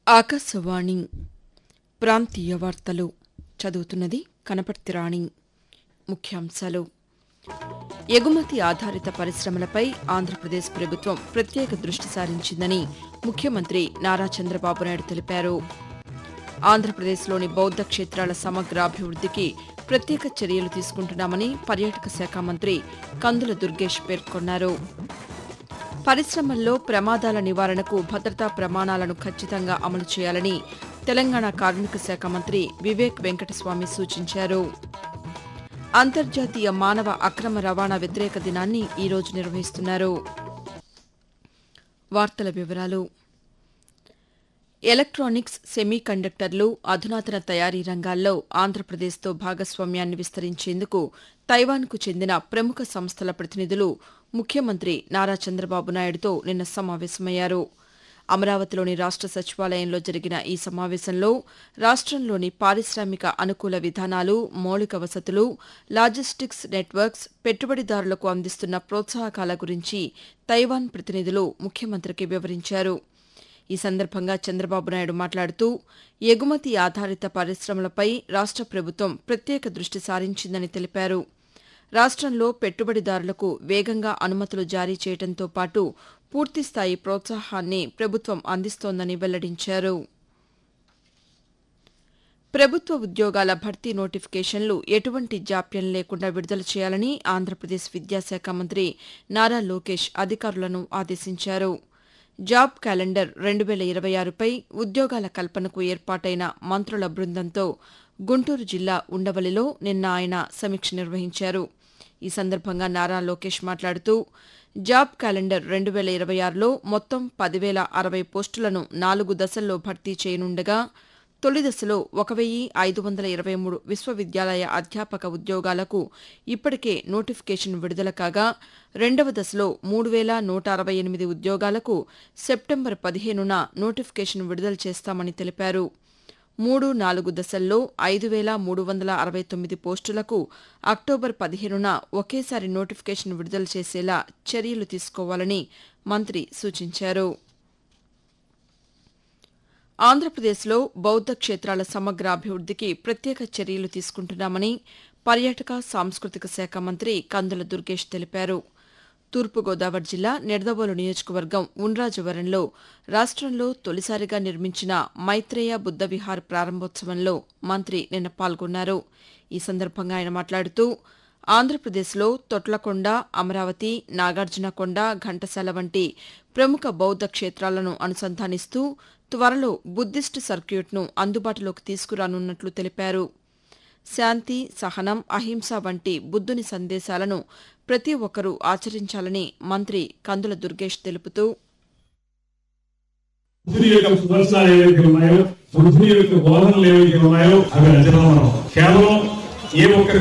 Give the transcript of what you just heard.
ఆకాశవాణి ప్రాంతీయ వార్తలు చదువుతున్నది కనపర్తి రాణి ముఖ్యాంశాలు ఎగుమతి ఆధారిత పరిశ్రమలపై ఆంధ్రప్రదేశ్ ప్రభుత్వం ప్రత్యేక దృష్టి సారించిందని ముఖ్యమంత్రి నారా చంద్రబాబు నాయుడు తెలిపారు ఆంధ్రప్రదేశ్లోని బౌద్ధ క్షేత్రాల సమగ్ర అభివృద్దికి ప్రత్యేక చర్యలు తీసుకుంటున్నామని పర్యాటక శాఖ మంత్రి కందుల దుర్గేష్ పేర్కొన్నారు పరిశ్రమల్లో ప్రమాదాల నివారణకు భద్రతా ప్రమాణాలను ఖచ్చితంగా అమలు చేయాలని తెలంగాణ కార్మిక శాఖ మంత్రి వివేక్ వెంకటస్వామి సూచించారు అంతర్జాతీయ మానవ అక్రమ రవాణా వ్యతిరేక దినాన్ని ఈరోజు నిర్వహిస్తున్నారు వార్తల వివరాలు ఎలక్ట్రానిక్స్ సెమీ కండక్టర్లు అధునాతన తయారీ రంగాల్లో ఆంధ్రప్రదేశ్తో భాగస్వామ్యాన్ని విస్తరించేందుకు తైవాన్కు చెందిన ప్రముఖ సంస్థల ప్రతినిధులు ముఖ్యమంత్రి నారా చంద్రబాబు నాయుడుతో నిన్న సమావేశమయ్యారు అమరావతిలోని రాష్ట సచివాలయంలో జరిగిన ఈ సమావేశంలో రాష్టంలోని పారిశ్రామిక అనుకూల విధానాలు మౌలిక వసతులు లాజిస్టిక్స్ నెట్వర్క్స్ పెట్టుబడిదారులకు అందిస్తున్న ప్రోత్సాహకాల గురించి తైవాన్ ప్రతినిధులు ముఖ్యమంత్రికి వివరించారు ఈ సందర్భంగా చంద్రబాబు నాయుడు మాట్లాడుతూ ఎగుమతి ఆధారిత పరిశ్రమలపై రాష్ట ప్రభుత్వం ప్రత్యేక దృష్టి సారించిందని తెలిపారు రాష్టంలో పెట్టుబడిదారులకు వేగంగా అనుమతులు జారీ చేయడంతో పాటు పూర్తిస్థాయి ప్రోత్సాహాన్ని ప్రభుత్వం అందిస్తోందని వెల్లడించారు ప్రభుత్వ ఉద్యోగాల భర్తీ నోటిఫికేషన్లు ఎటువంటి జాప్యం లేకుండా విడుదల చేయాలని ఆంధ్రప్రదేశ్ విద్యాశాఖ మంత్రి నారా లోకేష్ అధికారులను ఆదేశించారు జాబ్ క్యాలెండర్ రెండు వేల ఇరవై ఆరుపై ఉద్యోగాల కల్పనకు ఏర్పాటైన మంత్రుల బృందంతో గుంటూరు జిల్లా ఉండవల్లిలో నిన్న ఆయన సమీక్ష నిర్వహించారు ఈ సందర్భంగా నారా లోకేష్ మాట్లాడుతూ జాబ్ క్యాలెండర్ రెండు వేల ఇరవై ఆరులో మొత్తం పదివేల అరవై పోస్టులను నాలుగు దశల్లో భర్తీ చేయనుండగా తొలి దశలో ఒక వెయ్యి ఐదు వందల ఇరవై మూడు విశ్వవిద్యాలయ అధ్యాపక ఉద్యోగాలకు ఇప్పటికే నోటిఫికేషన్ విడుదల కాగా రెండవ దశలో మూడు వేల నూట అరవై ఎనిమిది ఉద్యోగాలకు సెప్టెంబర్ పదిహేనున నోటిఫికేషన్ విడుదల చేస్తామని తెలిపారు మూడు నాలుగు దశల్లో ఐదు వేల మూడు వందల అరవై తొమ్మిది పోస్టులకు అక్టోబర్ పదిహేనున ఒకేసారి నోటిఫికేషన్ విడుదల చేసేలా చర్యలు తీసుకోవాలని మంత్రి సూచించారు ఆంధ్రప్రదేశ్లో బౌద్ధ క్షేత్రాల సమగ్ర అభివృద్దికి ప్రత్యేక చర్యలు తీసుకుంటున్నామని పర్యాటక సాంస్కృతిక శాఖ మంత్రి కందుల దుర్గేష్ తెలిపారు తూర్పుగోదావరి జిల్లా నిడదవోలు నియోజకవర్గం ఉండ్రాజవరంలో రాష్టంలో తొలిసారిగా నిర్మించిన మైత్రేయ బుద్ద విహార్ ప్రారంభోత్సవంలో మంత్రి నిన్న పాల్గొన్నారు ఈ సందర్భంగా ఆయన మాట్లాడుతూ ఆంధ్రప్రదేశ్లో తొట్లకొండ అమరావతి నాగార్జునకొండ ఘంటసాల వంటి ప్రముఖ బౌద్ధ క్షేత్రాలను అనుసంధానిస్తూ త్వరలో బుద్దిస్ట్ సర్క్యూట్ను అందుబాటులోకి తీసుకురానున్నట్లు తెలిపారు శాంతి సహనం అహింస వంటి బుద్దుని సందేశాలను ప్రతి ఒక్కరూ ఆచరించాలని మంత్రి కందుల దుర్గేష్ తెలుపుతూ బుద్ధుని యొక్క సుదర్శనాలు ఏవైతే ఉన్నాయో బుద్ధుని యొక్క బోధనలు ఏవైతే ఉన్నాయో అవి అంచనా మనం కేవలం ఏ ఒక్క